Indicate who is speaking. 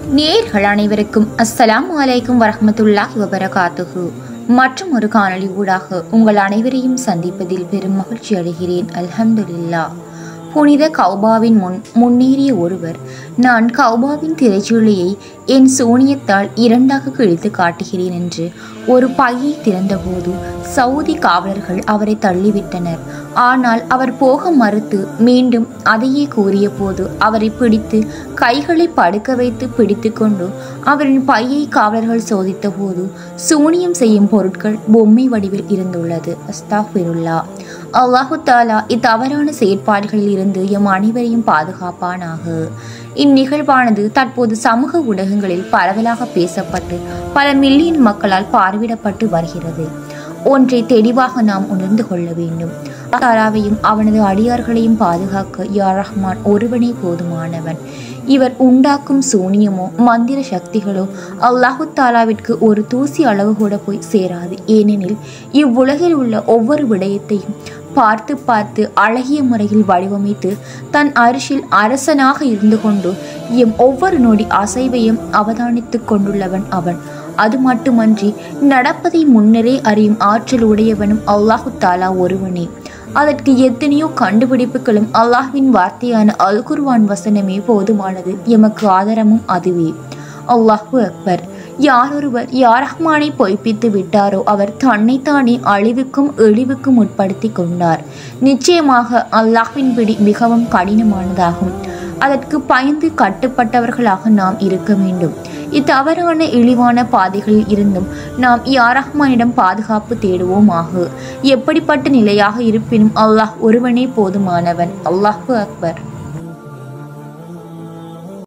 Speaker 1: நேர்கள் அனைவருக்கும் அஸ்ஸலாமு அலைக்கும் வரஹ்மத்துல்லாஹி வபரகாத்துஹு மற்றும் ஒரு காணொளி ஊடாக உங்கள் அனைவரையும் சந்திப்பதில் பெரும் மகிழ்ச்சி அடைகிறேன் அல்ஹம்துலில்லாஹ் புனித கௌபாவின் முன் முன்னேறிய ஒருவர் நான் கௌபாவின் திரைச்சூழியை என் சூனியத்தால் இரண்டாக கிழித்து காட்டுகிறேன் என்று ஒரு பையை திறந்தபோது சவுதி காவலர்கள் அவரை தள்ளிவிட்டனர் ஆனால் அவர் போக மறுத்து மீண்டும் அதையே கூறிய போது அவரை பிடித்து கைகளை படுக்க வைத்து பிடித்து கொண்டு அவரின் பையை காவலர்கள் சோதித்த போது சூனியம் செய்யும் பொருட்கள் பொம்மை வடிவில் இருந்துள்ளது அஸ்தாஃபிருல்லா அல்லாஹு தாலா இத்தவறான செயற்பாடுகளில் இருந்து எம் அனைவரையும் பாதுகாப்பானாக இந்நிகழ்வானது தற்போது சமூக ஊடகங்களில் பரவலாக பேசப்பட்டு பல மில்லியன் மக்களால் பார்வையிடப்பட்டு வருகிறது ஒன்றை தெளிவாக நாம் உணர்ந்து கொள்ள வேண்டும் தாராவையும் அவனது அடியார்களையும் பாதுகாக்க யா ரஹ்மான் ஒருவனே போதுமானவன் இவர் உண்டாக்கும் சூனியமோ மந்திர சக்திகளோ அல்லாஹு தாலாவிற்கு ஒரு தூசி அளவு கூட போய் சேராது ஏனெனில் இவ்வுலகில் உள்ள ஒவ்வொரு விடயத்தையும் பார்த்து பார்த்து அழகிய முறையில் வடிவமைத்து தன் அரிசில் அரசனாக இருந்து கொண்டு எம் ஒவ்வொரு நொடி அசைவையும் அவதானித்துக் கொண்டுள்ளவன் அவன் அது மட்டுமன்றி நடப்பதை முன்னரே அறியும் ஆற்றல் உடையவனும் அல்லாஹு தாலா ஒருவனே அதற்கு எத்தனையோ கண்டுபிடிப்புகளும் அல்லாஹ்வின் வார்த்தையான அல் குர்வான் வசனமே போதுமானது எமக்கு ஆதாரமும் அதுவே அல்லாஹு அக்பர் யாரொருவர் யார் ரஹ்மானை பொய்ப்பித்து விட்டாரோ அவர் தன்னைத்தானே அழிவுக்கும் இழிவுக்கும் உட்படுத்தி கொண்டார் நிச்சயமாக அல்லாஹ்வின் பிடி மிகவும் கடினமானதாகும் அதற்கு பயந்து கட்டுப்பட்டவர்களாக நாம் இருக்க வேண்டும் இத்தவறான இழிவான பாதைகளில் இருந்தும் நாம் யார் ரஹ்மானிடம் பாதுகாப்பு தேடுவோமாக எப்படிப்பட்ட நிலையாக இருப்பினும் அல்லாஹ் ஒருவனே போதுமானவன் அல்லாஹு அக்பர்